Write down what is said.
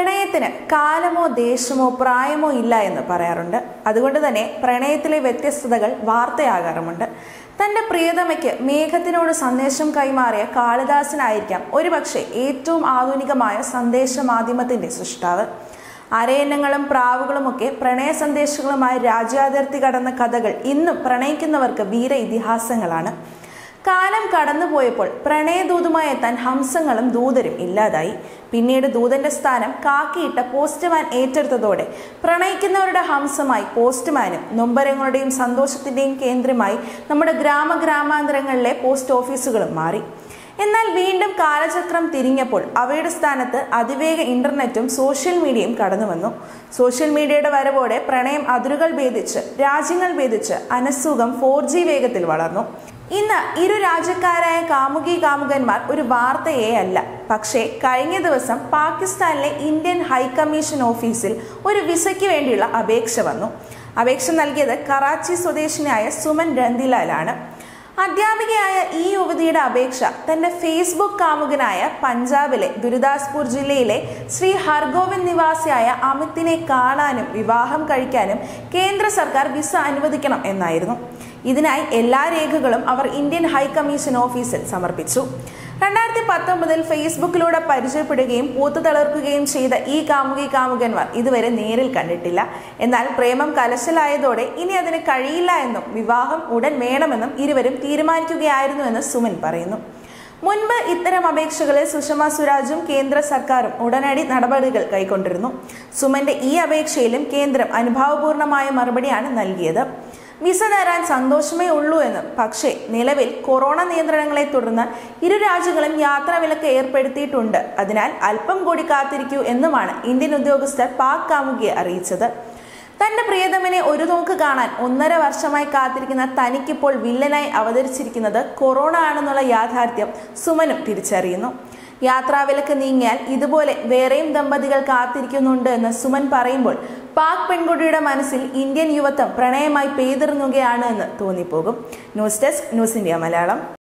പ്രണയത്തിന് കാലമോ ദേശമോ പ്രായമോ ഇല്ല എന്ന് പറയാറുണ്ട് അതുകൊണ്ട് തന്നെ പ്രണയത്തിലെ വ്യത്യസ്തതകൾ വാർത്തയാകാറുമുണ്ട് തന്റെ പ്രിയതമയ്ക്ക് മേഘത്തിനോട് സന്ദേശം കൈമാറിയ കാളിദാസനായിരിക്കാം ഒരുപക്ഷെ ഏറ്റവും ആധുനികമായ സന്ദേശ മാധ്യമത്തിന്റെ സൃഷ്ടാവ് അരയന്നങ്ങളും പ്രാവുകളുമൊക്കെ പ്രണയ സന്ദേശങ്ങളുമായി രാജ്യാതിർത്തി കടന്ന കഥകൾ ഇന്നും പ്രണയിക്കുന്നവർക്ക് വീര ഇതിഹാസങ്ങളാണ് കാലം കടന്നുപോയപ്പോൾ പ്രണയദൂതുമായി എത്താൻ ഹംസങ്ങളും ദൂതരും ഇല്ലാതായി പിന്നീട് ദൂതന്റെ സ്ഥാനം കാക്കിയിട്ട പോസ്റ്റ്മാൻ ഏറ്റെടുത്തതോടെ പ്രണയിക്കുന്നവരുടെ ഹംസമായി പോസ്റ്റ്മാനും നൊമ്പരങ്ങളുടെയും സന്തോഷത്തിന്റെയും കേന്ദ്രമായി നമ്മുടെ ഗ്രാമ ഗ്രാമാന്തരങ്ങളിലെ പോസ്റ്റ് ഓഫീസുകളും മാറി എന്നാൽ വീണ്ടും കാലചക്രം തിരിഞ്ഞപ്പോൾ അവയുടെ സ്ഥാനത്ത് അതിവേഗ ഇന്റർനെറ്റും സോഷ്യൽ മീഡിയയും കടന്നു വന്നു സോഷ്യൽ മീഡിയയുടെ വരവോടെ പ്രണയം അതിരുകൾ ഭേദിച്ച് രാജ്യങ്ങൾ ഭേദിച്ച് അനസുഖം ഫോർ ജി വേഗത്തിൽ വളർന്നു ഇന്ന് ഇരു രാജ്യക്കാരായ കാമുകി കാമുകന്മാർ ഒരു വാർത്തയേ അല്ല പക്ഷേ കഴിഞ്ഞ ദിവസം പാകിസ്ഥാനിലെ ഇന്ത്യൻ ഹൈക്കമ്മീഷൻ ഓഫീസിൽ ഒരു വിസയ്ക്ക് വേണ്ടിയുള്ള അപേക്ഷ വന്നു അപേക്ഷ നൽകിയത് കറാച്ചി സ്വദേശിനിയായ സുമൻ രന്തിലാലാണ് അധ്യാപികയായ ഈ യുവതിയുടെ അപേക്ഷ തന്റെ ഫേസ്ബുക്ക് കാമുകനായ പഞ്ചാബിലെ ഗുരുദാസ്പൂർ ജില്ലയിലെ ശ്രീ ഹർഗോവിന്ദ് നിവാസിയായ അമിത്തിനെ കാണാനും വിവാഹം കഴിക്കാനും കേന്ദ്ര സർക്കാർ വിസ അനുവദിക്കണം എന്നായിരുന്നു ഇതിനായി എല്ലാ രേഖകളും അവർ ഇന്ത്യൻ ഹൈക്കമ്മീഷൻ ഓഫീസിൽ സമർപ്പിച്ചു രണ്ടായിരത്തി പത്തൊമ്പതിൽ ഫേസ്ബുക്കിലൂടെ പരിചയപ്പെടുകയും പൂത്തു തളിർക്കുകയും ചെയ്ത ഈ കാമുകി കാമുകന്മാർ ഇതുവരെ നേരിൽ കണ്ടിട്ടില്ല എന്നാൽ പ്രേമം കലശലായതോടെ ഇനി അതിന് കഴിയില്ല എന്നും വിവാഹം ഉടൻ വേണമെന്നും ഇരുവരും തീരുമാനിക്കുകയായിരുന്നുവെന്ന് സുമൻ പറയുന്നു മുൻപ് ഇത്തരം അപേക്ഷകളിൽ സുഷമ സ്വരാജും കേന്ദ്ര സർക്കാരും ഉടനടി നടപടികൾ കൈക്കൊണ്ടിരുന്നു സുമന്റെ ഈ അപേക്ഷയിലും കേന്ദ്രം അനുഭാവപൂർണമായ മറുപടിയാണ് നൽകിയത് വിസ തരാൻ സന്തോഷമേ ഉള്ളൂ എന്നും പക്ഷേ നിലവിൽ കൊറോണ നിയന്ത്രണങ്ങളെ തുടർന്ന് ഇരു രാജ്യങ്ങളും യാത്രാ വിലക്ക് ഏർപ്പെടുത്തിയിട്ടുണ്ട് അതിനാൽ അല്പം കൂടി കാത്തിരിക്കൂ എന്നുമാണ് ഇന്ത്യൻ ഉദ്യോഗസ്ഥർ പാക് കാമുകിയെ അറിയിച്ചത് തന്റെ പ്രിയതമനെ ഒരു നോക്ക് കാണാൻ ഒന്നര വർഷമായി കാത്തിരിക്കുന്ന തനിക്കിപ്പോൾ വില്ലനായി അവതരിച്ചിരിക്കുന്നത് കൊറോണ ആണെന്നുള്ള യാഥാർത്ഥ്യം സുമനും തിരിച്ചറിയുന്നു യാത്രാവിലക്ക് നീങ്ങിയാൽ ഇതുപോലെ വേറെയും ദമ്പതികൾ കാത്തിരിക്കുന്നുണ്ട് എന്ന് സുമൻ പറയുമ്പോൾ പാക് പെൺകുട്ടിയുടെ മനസ്സിൽ ഇന്ത്യൻ യുവത്വം പ്രണയമായി പെയ്തിറങ്ങുകയാണ് എന്ന് തോന്നിപ്പോകും news desk news India Malayalam